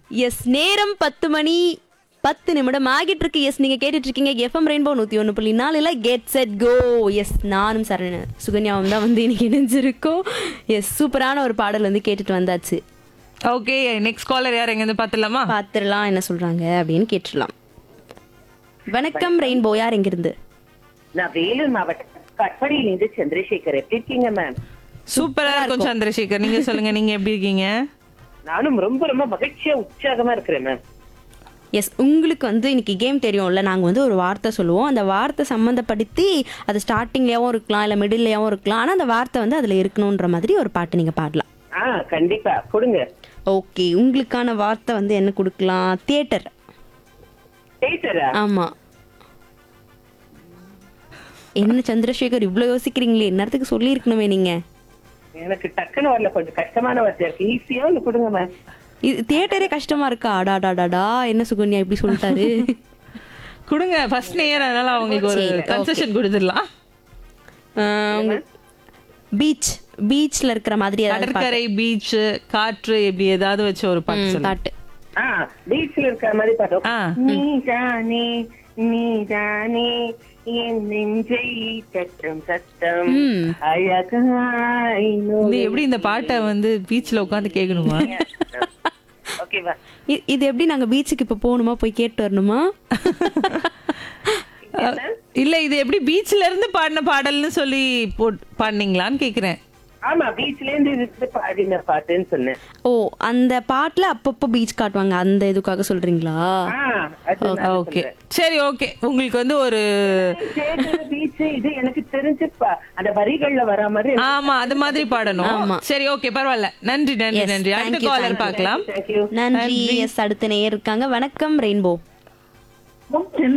S நேரம் பத்து மணி பத்து நிமிடம் ஆகிட்டு இருக்கு எஸ் நீங்க கேட்டுட்டு இருக்கீங்க எஃப்எம் ரெயின்போ நூத்தி ஒன்று புள்ளி நாலுல கெட் செட் கோ எஸ் நானும் சரண சுகன்யாவும் தான் வந்து இன்னைக்கு இணைஞ்சிருக்கோம் எஸ் சூப்பரான ஒரு பாடல் வந்து கேட்டுட்டு வந்தாச்சு ஓகே நெக்ஸ்ட் காலர் யார் எங்க இருந்து பாத்துலாமா பார்த்துடலாம் என்ன சொல்றாங்க அப்படின்னு கேட்டுடலாம் வணக்கம் ரெயின்போ யார் எங்கிருந்து நான் வேலூர் மாவட்டம் கட்படியிலிருந்து சந்திரசேகர் எப்படி இருக்கீங்க மேம் சூப்பரா இருக்கும் சந்திரசேகர் நீங்க சொல்லுங்க நீங்க எப்படி இருக்கீங்க நானும் ரொம்ப ரொம்ப மகிழ்ச்சியா உற்சாகமா இருக்கிறேன் மேம் எஸ் உங்களுக்கு வந்து இன்னைக்கு கேம் தெரியும்ல நாங்கள் வந்து ஒரு வார்த்தை சொல்லுவோம் அந்த வார்த்தை சம்மந்தப்படுத்தி அது ஸ்டார்டிங்லேயாவும் இருக்கலாம் இல்லை மிடில்லையாவும் இருக்கலாம் ஆனால் அந்த வார்த்தை வந்து அதில் இருக்கணுன்ற மாதிரி ஒரு பாட்டு நீங்கள் பாடலாம் ஆ கண்டிப்பா கொடுங்க ஓகே உங்களுக்கான வார்த்தை வந்து என்ன கொடுக்கலாம் தியேட்டர் தேட்டரா ஆமாம் என்ன சந்திரசேகர் இவ்வளோ யோசிக்கிறீங்களே நேரத்துக்கு சொல்லியிருக்கணுமே நீங்கள் எனக்கு டக்குன்னு வரல கொஞ்சம் கஷ்டமான வார்த்தை இருக்கு ஈஸியா ஒன்று கொடுங்க மேம் இது தியேட்டரே கஷ்டமா இருக்கா அடாடாடாடா என்ன சுகன்யா இப்படி சொல்லிட்டாரு கொடுங்க ஃபர்ஸ்ட் நேயர் அதனால அவங்களுக்கு ஒரு சரி, கன்செஷன் கொடுத்துடலாம் பீச் பீச்ல இருக்கிற மாதிரி ஏதாவது பாட்டு. கடற்கரை பீச் காற்று இப்படி ஏதாவது வச்ச ஒரு பாட்டு ம், சொல்லுங்க பாட்டு ஆ பீச்ல இருக்கிற மாதிரி பாட்டோம் ஆ. நீதானே நீதானே என் நெஞ்சை தட்டும் சத்தம் ம். அழகாய் இது எப்படி இந்த பாட்டை வந்து பீச்ல உட்காந்து கேட்கணுமா ஓகேவா இ- இது எப்படி நாங்க பீச்சுக்கு இப்ப போகணுமா போய் கேட்டு வரணுமா இல்ல இது எப்படி பீச்ல இருந்து பாடின பாடல்னு சொல்லி போட் பாடினீங்களான்னு கேக்குறேன் ஆமா பீச்ல இருந்து இருந்து பாடின பாட்டுன்னு சொன்னேன் ஓ அந்த பாட்டுல அப்பப்போ பீச் காட்டுவாங்க அந்த இதுக்காக சொல்றீங்களா ஆ, அது நான் ஓகே சொல்றேன். சரி ஓகே உங்களுக்கு வந்து ஒரு theatre, beach, இது எனக்கு தெரிஞ்சு ப- அந்த வரிகள்ல வர மாதிரி ஆமா அது மாதிரி பாடணும் சரி ஓகே பரவாயில்ல நன்றி நன்றி Yes, நன்றி அடுத்த thank you, caller thank you. பார்க்கலாம் தேங்க்யூ நன்றி எஸ் அடுத்த நேயர் இருக்காங்க வணக்கம் ரெயின்போ